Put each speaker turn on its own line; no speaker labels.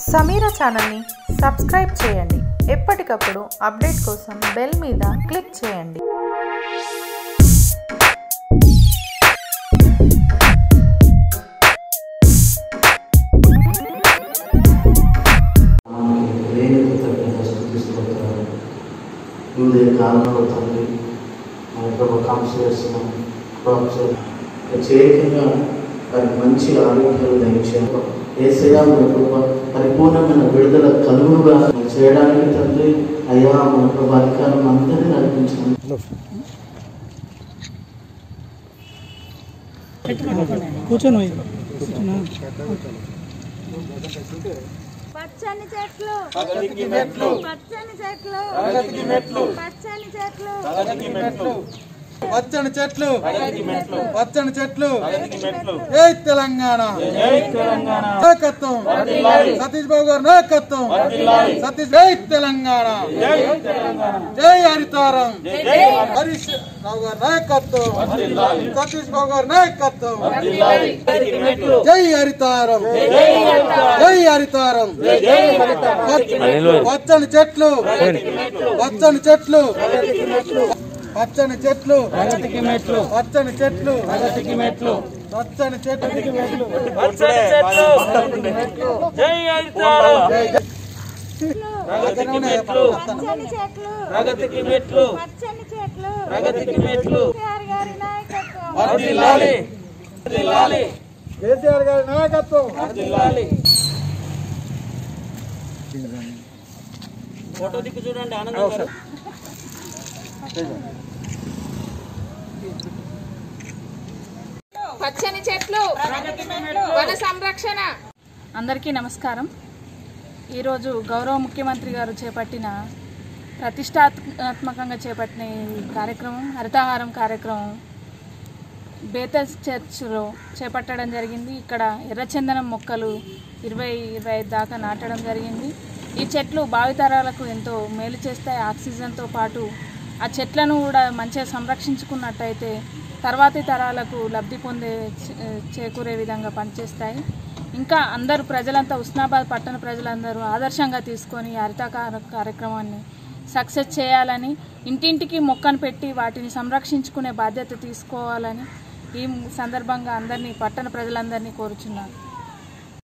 సమీర ఛానల్ని సబ్స్క్రైబ్ చేయండి ఎప్పటికప్పుడు అప్డేట్ కోసం బెల్ మీద క్లిక్ చేయండి
మనకి లేని తగ్గిన స్థుతిస్తోత్రాలు వివిధ కాలంలో తండ్రి మన ప్రభు కాంక్ష చేస్తున్నాం ప్రత్యేకంగా వారికి మంచి ఆరోగ్యాలు దయచేయాలి ఏసయ్యా మన ప్రభు పరిపూర్ణమైన విడుదల కలుగుగా చేయడానికి తండ్రి అయ్యా మన ప్రభు అధికారం అందరినీ నడిపించండి
కూర్చొని
పచ్చని చెట్లు పచ్చని చెట్లు పచ్చని చెట్లు
పచ్చని చెట్లు పచ్చని చెట్లు జై తెలంగాణ నాయకత్వం సతీష్ బాబు గారు నాయకత్వం సతీష్ జై తెలంగాణ జై హరితారం హరీష్ రావు గారు నాయకత్వం సతీష్ బాబు గారు నాయకత్వం జై హరితారం జై హరితారం పచ్చని చెట్లు పచ్చని చెట్లు పచ్చని చెట్లు ప్రగతికి మెట్లు పచ్చని చెట్లు ప్రగతికి మెట్లు పచ్చని చెట్లు
పచ్చని చెట్లు జై హరితారం ప్రగతికి మెట్లు
పచ్చని చెట్లు
ప్రగతికి మెట్లు
పచ్చని చెట్లు
ప్రగతికి మెట్లు
కేసీఆర్ గారి నాయకత్వం
వర్ధిల్లాలి వర్ధిల్లాలి
కేసీఆర్ గారి నాయకత్వం
వర్ధిల్లాలి ఫోటో దిక్కు చూడండి ఆనందం గారు
పచ్చని చెట్లు వన సంరక్షణ
అందరికీ నమస్కారం ఈరోజు గౌరవ ముఖ్యమంత్రి గారు చేపట్టిన ప్రతిష్టాత్మకంగా చేపట్టిన ఈ కార్యక్రమం హరితహారం కార్యక్రమం బేతస్ చర్చ్లో చేపట్టడం జరిగింది ఇక్కడ ఎర్రచందనం మొక్కలు ఇరవై ఇరవై ఐదు దాకా నాటడం జరిగింది ఈ చెట్లు భావితరాలకు ఎంతో మేలు చేస్తాయి ఆక్సిజన్తో పాటు ఆ చెట్లను కూడా మంచిగా సంరక్షించుకున్నట్టయితే తర్వాతి తరాలకు లబ్ధి పొందే చే- చేకూరే విధంగా పనిచేస్తాయి ఇంకా అందరూ ప్రజలంతా ఉస్నాబాద్ పట్టణ ప్రజలందరూ ఆదర్శంగా తీసుకొని ఈ హరితకార కార్యక్రమాన్ని సక్సెస్ చేయాలని ఇంటింటికి మొక్కను పెట్టి వాటిని సంరక్షించుకునే బాధ్యత తీసుకోవాలని ఈ సందర్భంగా అందరినీ పట్టణ ప్రజలందరినీ కోరుచున్నాను